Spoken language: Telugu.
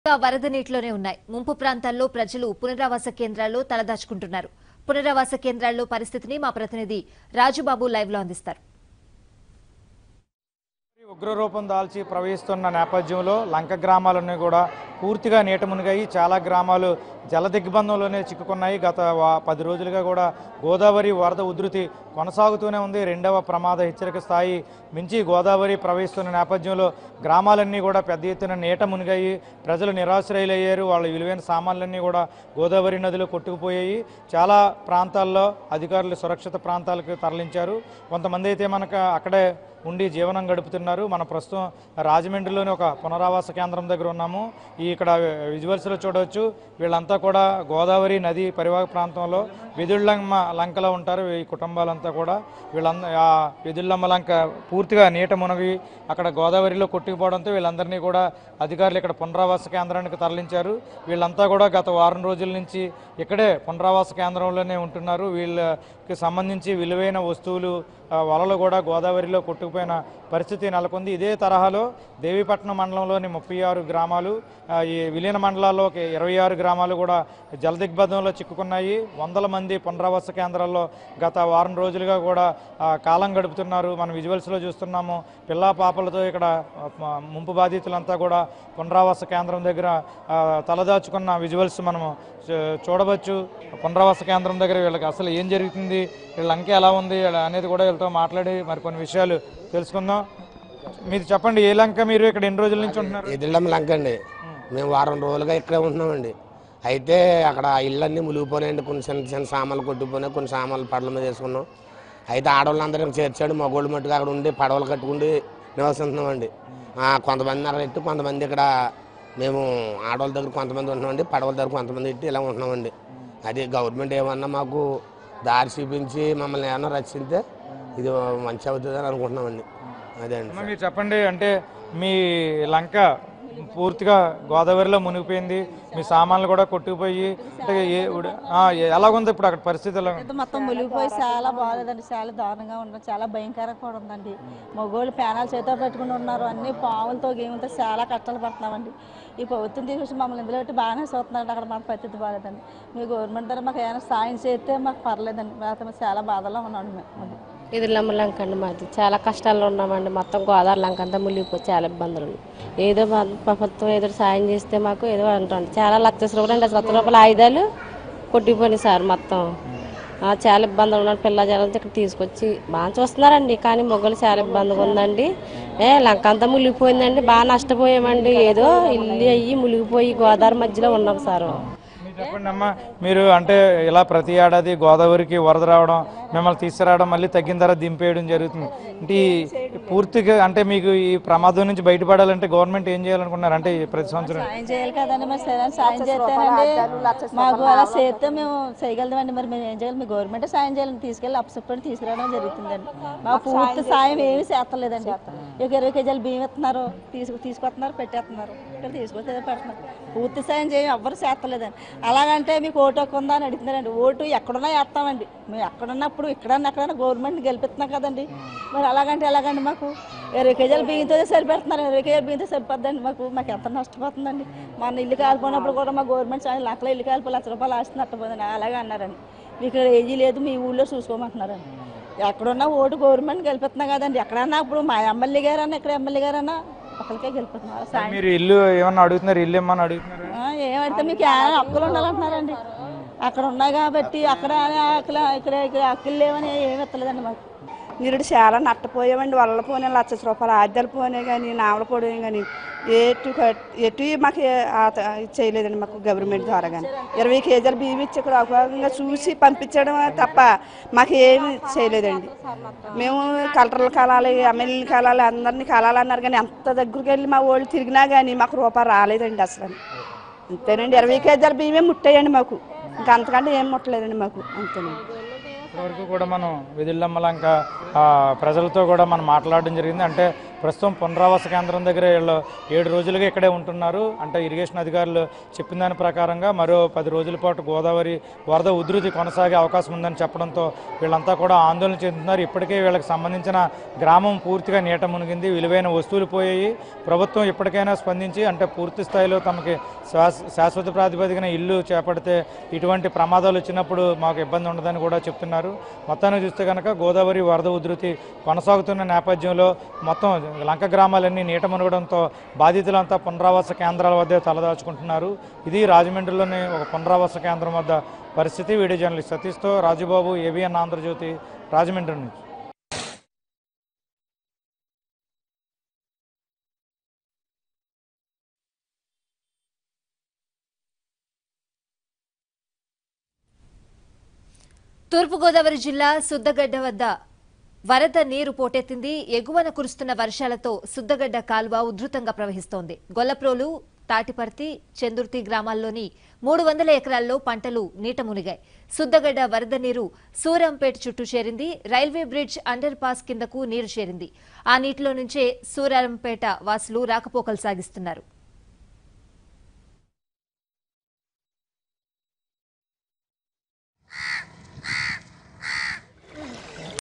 ఇంకా వరద నీటిలోనే ఉన్నాయి ముంపు ప్రాంతాల్లో ప్రజలు పునరావాస కేంద్రాల్లో తలదాచుకుంటున్నారు పునరావాస కేంద్రాల్లో పరిస్థితిని మా ప్రతినిధి రాజుబాబు లైవ్ లో అందిస్తారు ఉగ్రరూపం దాల్చి ప్రవహిస్తున్న నేపథ్యంలో లంక గ్రామాలన్నీ కూడా పూర్తిగా నీట మునిగాయి చాలా గ్రామాలు జల దిగ్బంధంలోనే చిక్కుకున్నాయి గత వా- పది రోజులుగా కూడా గోదావరి వరద ఉధృతి కొనసాగుతూనే ఉంది రెండవ ప్రమాద హెచ్చరిక స్థాయి మించి గోదావరి ప్రవహిస్తున్న నేపథ్యంలో గ్రామాలన్నీ కూడా పెద్ద ఎత్తున నీట మునిగాయి ప్రజలు నిరాశ్రయులయ్యారు వాళ్ళ విలువైన సామాన్లన్నీ కూడా గోదావరి నదిలో కొట్టుకుపోయాయి చాలా ప్రాంతాల్లో అధికారులు సురక్షిత ప్రాంతాలకు తరలించారు కొంతమంది అయితే మనకు అక్కడే ఉండి జీవనం గడుపుతున్నారు మన ప్రస్తుతం రాజమండ్రిలోని ఒక పునరావాస కేంద్రం దగ్గర ఉన్నాము ఈ ఇక్కడ విజువల్స్లో చూడవచ్చు వీళ్ళంతా కూడా గోదావరి నది పరివాహక ప్రాంతంలో వెదుళ్ళమ్మ లంకలో ఉంటారు ఈ కుటుంబాలంతా కూడా వీళ్ళంద ఆ వెదుళ్ళమ్మ లంక పూర్తిగా నీట మునగి అక్కడ గోదావరిలో కొట్టుకుపోవడంతో వీళ్ళందరినీ కూడా అధికారులు ఇక్కడ పునరావాస కేంద్రానికి తరలించారు వీళ్ళంతా కూడా గత వారం రోజుల నుంచి ఇక్కడే పునరావాస కేంద్రంలోనే ఉంటున్నారు వీళ్ళకి సంబంధించి విలువైన వస్తువులు ఆ, వలలు కూడా గోదావరిలో కొట్టుకుపోయిన పరిస్థితి నెలకొంది ఇదే తరహాలో దేవీపట్నం మండలంలోని ముప్పై ఆరు గ్రామాలు ఆ, ఈ విలీన మండలాల్లో ఒక ఇరవై ఆరు గ్రామాలు కూడా జలదిగ్బంధంలో చిక్కుకున్నాయి వందల మంది పునరావాస కేంద్రాల్లో గత వారం రోజులుగా కూడా ఆ, కాలం గడుపుతున్నారు మనం విజువల్స్లో చూస్తున్నాము పిల్లా పాపలతో ఇక్కడ ఆ, మ- ముంపు బాధితులంతా కూడా పునరావాస కేంద్రం దగ్గర ఆ, తలదాచుకున్న విజువల్స్ మనము చూ- చూడవచ్చు పునరావాస కేంద్రం దగ్గర వీళ్ళకి అసలు ఏం జరుగుతుంది వీళ్ళ లంక ఎలా ఉంది అనేది కూడా వీళ్ళతో మాట్లాడి మరికొన్ని విషయాలు తెలుసుకుందాం మీరు చెప్పండి ఏ లంక మీరు ఇక్కడ ఎన్ని రోజుల నుంచి ఉంటున్నారు ఎదిళ్ళం లంక అండి మేము వారం రోజులుగా ఇక్కడే ఉంటున్నామండి అయితే అక్కడ ఇళ్ళన్నీ మునిగిపోయినాయండి కొన్ని చిన్న చిన్న సామాన్లు కొట్టుకుపోయినాయి కొన్ని సామాన్లు పడల మీద వేసుకున్నాం అయితే ఆడవాళ్ళందరం చేర్చాడు మగోళ్ళు మట్టుకు అక్కడ ఉండి పడవలు కట్టుకుండి నివసిస్తున్నామండి ఆ, కొంతమంది అక్కడ ఎట్టు కొంతమంది ఇక్కడ మేము ఆడవాళ్ళ దగ్గర కొంతమంది ఉంటున్నామండి పడవల దగ్గర కొంతమంది ఎట్టి ఇలా ఉంటున్నామండి అది గవర్నమెంట్ ఏమన్నా మాకు దారి చూపించి మమ్మల్ని ఏమన్నా రక్షిస్తే ఇది మంచి అవుతుందని అనుకుంటున్నామండి అదే అండి అమ్మ, మీరు చెప్పండి అంటే మీ లంక పూర్తిగా గోదావరిలో మునిగిపోయింది మీ సామాన్లు కూడా కొట్టుకుపోయి అంటే ఏ ఉడ- ఆ, ఏ- ఎలాగుంది ఇప్పుడు అక్కడ పరిస్థితి ఎలా ఉంది? అయితే మొత్తం మునిగిపోయి చాలా బాగాలేదండి చాలా దారుణంగా ఉండదు చాలా భయంకరంగా కూడా ఉందండి మగోళ్ళు పేనాలు చేతితో పెట్టుకుని ఉన్నారు అన్ని పాములతో గేములతో చాలా కష్టాలు పడుతున్నామండి ఈ ప్రభుత్వం తీసుకొచ్చి మమ్మల్ని ఇందులో పెట్టి బాగానే చూస్తున్నారండి అక్కడ మాకు పరిస్థితి బాగాలేదండి మీ గవర్నమెంట్ ద్వారా మాకు ఏమైనా సాయం చేస్తే మాకు పర్లేదండి లేకపోతే మేము చాలా బాధలో ఉన్నాడు మేము ఎదురులమ్మ లంక అండి మాది చాలా కష్టాల్లో ఉన్నామండి మొత్తం గోదావరి లంక అంతా మునిగిపోయి చాలా ఇబ్బందులు ఉన్నాయి. ఏదో మా ప్రభుత్వం ఏదో సాయం చేస్తే మాకు ఏదో అంటుంది చాలా లక్ష రూపాయలు రెండు లక్షల రూపాయల ఆయుధాలు కొట్టిపోయినాయి సార్ మొత్తం ఆ, చాలా ఇబ్బందులు ఉన్నాడు పిల్ల జనం ఇక్కడ తీసుకొచ్చి బాగా చూస్తున్నారండి కానీ మొగ్గలు చాలా ఇబ్బందిగా ఉందండి ఏ లంక అంతా మునిగిపోయిందండి బాగా నష్టపోయామండి ఏదో ఇల్లు అయ్యి మునిగిపోయి గోదావరి మధ్యలో ఉన్నాం సార్ మీరు చెప్పండి అమ్మా మీరు అంటే ఇలా ప్రతి ఏడాది గోదావరికి వరద రావడం మిమ్మల్ని తీసుకురావడం మళ్ళీ తగ్గిన తర్వాత దింపేయడం జరుగుతుంది అంటే ఈ పూర్తిగా అంటే మీకు ఈ ప్రమాదం నుంచి బయటపడాలంటే గవర్నమెంట్ ఏం చేయాలనుకున్నారు అంటే ఈ ప్రతి సంవత్సరం సాయం చేయాలి కదండి మరి సరే సాయం చేస్తేనండి మాకు అలా చేస్తే మేము చేయగలమండి మరి మేము ఏం చేయాలి మీ గవర్నమెంట్ సాయం చేయాలని తీసుకెళ్ళి అప్పచెప్పని తీసుకురావడం జరుగుతుందండి మా పూర్తి సాయం ఏమీ చేస్తలేదండి ఇక ఇరవై కేజీలు బియ్యం ఇస్తున్నారు తీసుకు తీసుకొస్తున్నారు పెట్టేస్తున్నారు ఇక్కడ తీసుకొచ్చి ఏదో పెడుతున్నారు పూర్తి సాయం చేయం ఎవ్వరు చేస్తలేదండి అలాగంటే మీకు ఓటు హక్కు ఉందా అని అడుగుతున్నారండి ఓటు ఎక్కడున్నా వేస్తామండి మేము ఎక్కడున్నప్పుడు ఇక్కడన్నా ఎక్కడన్నా గవర్నమెంట్ గెలిపిస్తున్నాం కదండి మరి అలాగంటే ఎలాగండి మాకు ఇరవై కేజీలు బియ్యంతో సరిపెడుతున్నారు ఇరవై కేజీలు బియ్యంతో సరిపోద్దండి మాకు మాకు ఎంత నష్టపోతుందండి మన ఇల్లు కాలిపోయినప్పుడు కూడా మా గవర్నమెంట్ చాలా లక్షల ఇల్లు కాలిపో లక్ష రూపాయలు ఆస్తి నష్టపోయిందండి అలాగే అన్నారండి మీకు ఏజీ లేదు మీ ఊళ్ళో చూసుకోమంటున్నారండి ఎక్కడున్నా ఓటు గవర్నమెంట్ గెలిపిస్తున్నా కదండి ఎక్కడన్నా ఇప్పుడు మా ఎమ్మెల్యే గారన్నా ఇక్కడ ఎమ్మెల్యే గారన్నా ఒకరికే గెలిపిస్తున్నారు సాయం మీరు ఇల్లు ఏమన్నా అడుగుతున్నారు ఇల్లు ఏమన్నా అడుగుతున్నారు ఆ, ఏమంటే మీకు ఏమైనా హక్కులు ఉండాలంటున్నారండి అక్కడ ఉన్నాయి కాబట్టి అక్కడ అక్కడ ఇక్కడ ఇక్కడ హక్కులు లేవని ఏమి ఎత్తలేదండి మాకు నిరుడు చాలా నట్టపోయామండి వల్ల పోనీ లక్ష రూపాయలు ఆద్యాలు పోనే కానీ నావల పోనీ కానీ ఎటు కట్- ఎటు మాకు ఏ- ఆ త- చేయలేదండి మాకు గవర్నమెంట్ ద్వారా కానీ ఇరవై కేజీలు బియ్యం ఇచ్చి ఇక్కడ ఉపయోగంగా చూసి పంపించడం తప్ప మాకు ఏమి చేయలేదండి మేము కలెక్టర్లు కలాలి ఎమ్మెల్యేలు కలాలి అందరినీ కలాలన్నారు కానీ ఎంత దగ్గరికి వెళ్ళి మా వాళ్ళు తిరిగినా కానీ మాకు రూపాయి రాలేదండి అసలు అంతేనండి ఇరవై కేజీల బియ్యమే ముట్టాయండి మాకు ఇంకా అంతకంటే ఏం ముట్టలేదండి మాకు అంతేనండి ఇప్పటివరకు కూడా మనం వెదిల్లమ్మలంక ఆ, ప్రజలతో కూడా మనం మాట్లాడడం జరిగింది అంటే ప్రస్తుతం పునరావాస కేంద్రం దగ్గర వీళ్ళు ఏడు రోజులుగా ఇక్కడే ఉంటున్నారు అంటే ఇరిగేషన్ అధికారులు చెప్పిన దాని ప్రకారంగా మరో పది రోజుల పాటు గోదావరి వరద ఉధృతి కొనసాగే అవకాశం ఉందని చెప్పడంతో వీళ్ళంతా కూడా ఆందోళన చెందుతున్నారు ఇప్పటికే వీళ్ళకి సంబంధించిన గ్రామం పూర్తిగా నీట మునిగింది విలువైన వస్తువులు పోయాయి ప్రభుత్వం ఇప్పటికైనా స్పందించి అంటే పూర్తి స్థాయిలో తమకి శాశ్వ- శాశ్వత ప్రాతిపదికన ఇల్లు చేపడితే ఇటువంటి ప్రమాదాలు వచ్చినప్పుడు మాకు ఇబ్బంది ఉండదని కూడా చెప్తున్నారు మొత్తానికి చూస్తే కనుక గోదావరి వరద ఉధృతి కొనసాగుతున్న నేపథ్యంలో మొత్తం లంక గ్రామాలన్నీ నీట మునగడంతో బాధితులంతా పునరావాస కేంద్రాల వద్దే తలదాచుకుంటున్నారు ఇది రాజమండ్రిలోని ఒక పునరావాస కేంద్రం వద్ద పరిస్థితి video journalist సతీష్తో Rajubabu ABN Andhra Jyothi Rajahmundry నుంచి తూర్పుగోదావరి జిల్లా సుద్దగడ్డ వద్ద వరద నీరు పోటెత్తింది ఎగువన కురుస్తున్న వర్షాలతో సుద్దగడ్డ కాలువ ఉధృతంగా ప్రవహిస్తోంది గొల్లప్రోలు తాటిపర్తి చందుర్తి గ్రామాల్లోని మూడు వందల ఎకరాల్లో పంటలు నీట మునిగాయి సుద్దగడ్డ వరద నీరు సూరంపేట చుట్టూ చేరింది రైల్వే బ్రిడ్జ్ అండర్ పాస్ కిందకు నీరు చేరింది ఆ నీటిలో నుంచే సూరంపేట వాసులు రాకపోకలు సాగిస్తున్నారు